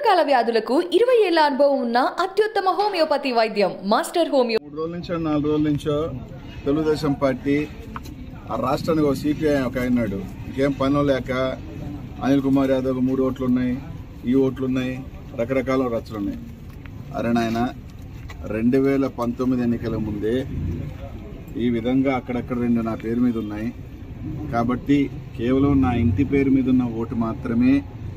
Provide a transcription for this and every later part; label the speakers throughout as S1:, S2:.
S1: దీర్ఘకాల వ్యాధులకు ఇరవై ఏళ్ల అనుభవం ఉన్న అత్యుత్తమ హోమియోపతి వైద్యం మాస్టర్ హోమియో
S2: మూడు రోజుల నుంచో నాలుగు రోజుల నుంచో తెలుగుదేశం పార్టీ ఆ రాష్ట్రానికి ఒక సిపిఐ ఒక అయినాడు ఇంకేం పనులు లేక అనిల్ కుమార్ యాదవ్ మూడు ఓట్లు ఉన్నాయి ఈ ఓట్లు ఉన్నాయి రకరకాల రచ్చలు ఉన్నాయి అరే నాయన రెండు వేల పంతొమ్మిది ఎన్నికల ముందే ఈ విధంగా అక్కడక్కడ రెండు నా పేరు మీద ఉన్నాయి కాబట్టి కేవలం నా ఇంటి పేరు మీద ఉన్న ఓటు మాత్రమే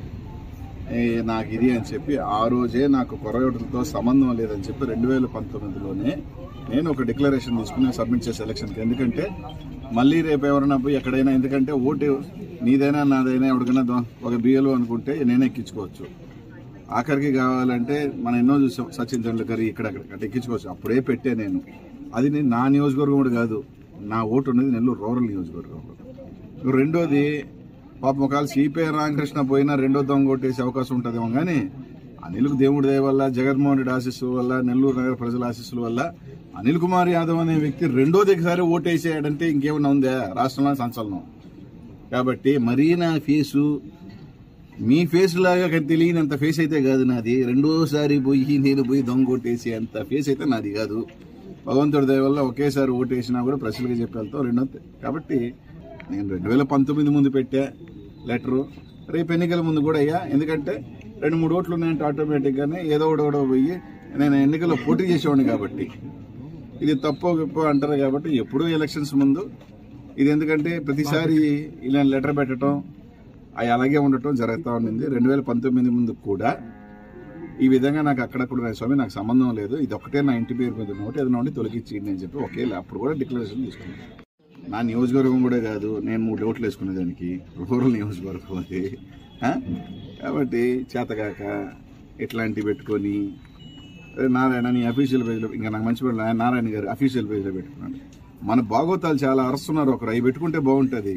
S2: ఏ, నాకు ఇది అని చెప్పి ఆ రోజే నాకు కొరయోటులతో సంబంధం లేదని చెప్పి రెండు వేల పంతొమ్మిదిలోనే నేను ఒక డిక్లరేషన్ తీసుకుని సబ్మిట్ చేసే ఎలక్షన్కి ఎందుకంటే మళ్ళీ రేపు ఎవరైనా పోయి ఎక్కడైనా ఎందుకంటే ఓటు నీదైనా నాదైనా ఎవరికైనా దొ- ఒక బియ్యలు అనుకుంటే నేను ఎక్కించుకోవచ్చు ఆఖరికి కావాలంటే మనం ఎన్నో చూసాం సచిన్ తెండూల్కర్ ఇక్కడ అక్కడ ఎక్కించుకోవచ్చు అప్పుడే పెట్టే నేను అది నేను నా నియోజకవర్గం కూడా కాదు నా ఓటు ఉన్నది నెల్లూరు రూరల్ నియోజకవర్గంలో రెండోది పాపం ఒకవేళ సిపిఐ రామకృష్ణ పోయినా రెండో దొంగ కొట్టేసే అవకాశం ఉంటుందేమో కానీ అనిల్కు దేవుడి దయ వల్ల జగన్మోహన్ రెడ్డి ఆశీస్సుల వల్ల నెల్లూరు నగర ప్రజల ఆశీస్సుల వల్ల అనిల్ కుమార్ యాదవ్ అనే వ్యక్తి రెండోదిసారి ఓటేసేయాడంటే ఇంకేమన్నా ఉందా రాష్ట్రంలో సంచలనం కాబట్టి మరీ నా ఫేసు మీ ఫేస్ లాగా కానీ తెలియనంత ఫేస్ అయితే కాదు నాది రెండోసారి పోయి నేను పోయి దొంగ కొట్టేసి అంత ఫేస్ అయితే నాది కాదు భగవంతుడి దయ వల్ల ఒకేసారి ఓటేసినా కూడా ప్రజలకు చెప్పి వెళ్తాం రెండో కాబట్టి నేను రెండు వేల పంతొమ్మిది ముందు పెట్టా లెటరు రేపు ఎన్నికల ముందు కూడా అయ్యా ఎందుకంటే రెండు మూడు ఓట్లు ఉన్నాయంటే ఆటోమేటిక్గానే ఏదో ఒకటి ఒకటి పోయి నేను ఎన్నికల్లో పోటీ చేసేవాడిని కాబట్టి ఇది తప్పో గొప్ప అంటారు కాబట్టి ఎప్పుడూ ఎలక్షన్స్ ముందు ఇది ఎందుకంటే ప్రతిసారి ఇలా లెటర్ పెట్టడం అవి అలాగే ఉండటం జరుగుతూ ఉండింది రెండు వేల పంతొమ్మిది ముందు కూడా ఈ విధంగా నాకు అక్కడక్కడ ఉన్నాయి స్వామి నాకు సంబంధం లేదు ఇది ఒకటే నా ఇంటి పేరు మీద నోటి ఏదైనా ఉండి తొలగించింది అని చెప్పి ఒకే అప్పుడు కూడా డిక్లరేషన్ తీసుకున్నాను నా నియోజకవర్గం కూడా కాదు నేను మూడు ఓట్లు వేసుకునే దానికి రూరల్ నియోజకవర్గం అది ఆ? కాబట్టి చేతగాక ఇట్లాంటివి పెట్టుకొని అరే నారాయణ నీ అఫీషియల్ పేజ్లో ఇంకా నాకు మంచి పని లేదు. నారాయణ గారు అఫీషియల్ పేజ్లో పెట్టుకున్నాను మన బాగోతాలు చాలా అరుస్తున్నారు ఒకరు అవి పెట్టుకుంటే బాగుంటుంది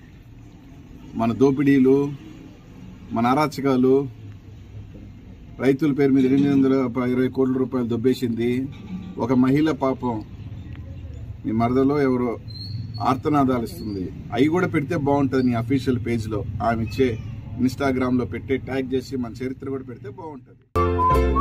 S2: మన దోపిడీలు మన అరాచకాలు రైతుల పేరు మీద ఎనిమిది వందల ఇరవై కోట్ల రూపాయలు దొబ్బేసింది ఒక మహిళ పాపం మీ మరదలో ఎవరో ఆర్తనాదాలు ఇస్తుంది అవి కూడా పెడితే బాగుంటుంది నీ అఫీషియల్ పేజ్లో ఆమె ఇచ్చే ఇన్స్టాగ్రామ్లో పెట్టే ట్యాగ్ చేసి మన చరిత్ర కూడా పెడితే బాగుంటుంది